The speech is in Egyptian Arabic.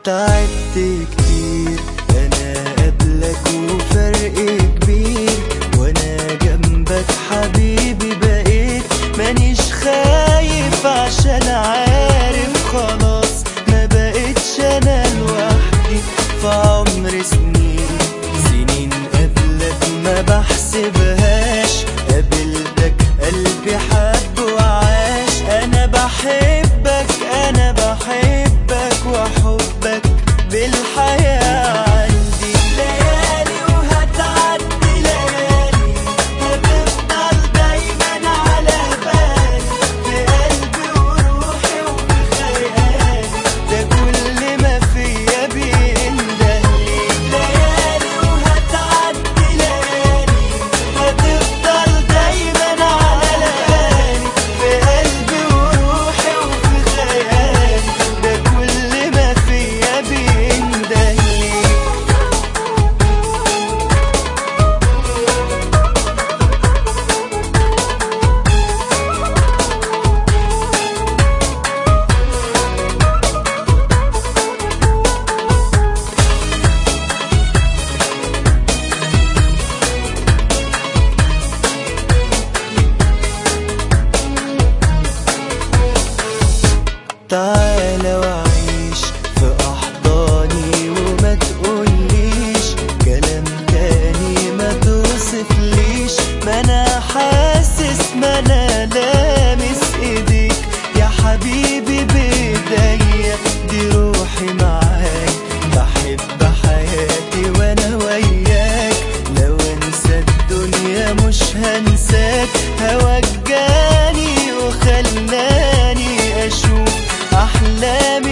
تعبت كتير انا قبلك وفرق كبير وانا جنبك حبيبي بقيت مانيش خايف عشان عارف خلاص ما بقتش انا لوحدي في عمر سنين سنين قبلك ما بحسبهاش قابلتك قلبي حب وعاش انا بحبك انا بحبك وحبك بالحياة عندي ليالي وهتعدي ليالي هتفضل دايما على بالي في قلبي وروحي وفي خيالي ده كل ما فيا بيندهلي ليالي وهتعدي ليالي هتفضل دايما على بالي في قلبي وروحي وفي خيالي ده كل ما فيا بيندهلي تعالى وعيش في أحضاني وما تقوليش كلام تاني ما توصفليش ما أنا حاسس ما أنا لامس إيديك يا حبيبي بإيديا دي روحي معاك بحب حياتي وأنا وياك لو أنسى الدنيا مش هنساك هواك جاني وخلاني أشوف أحلامي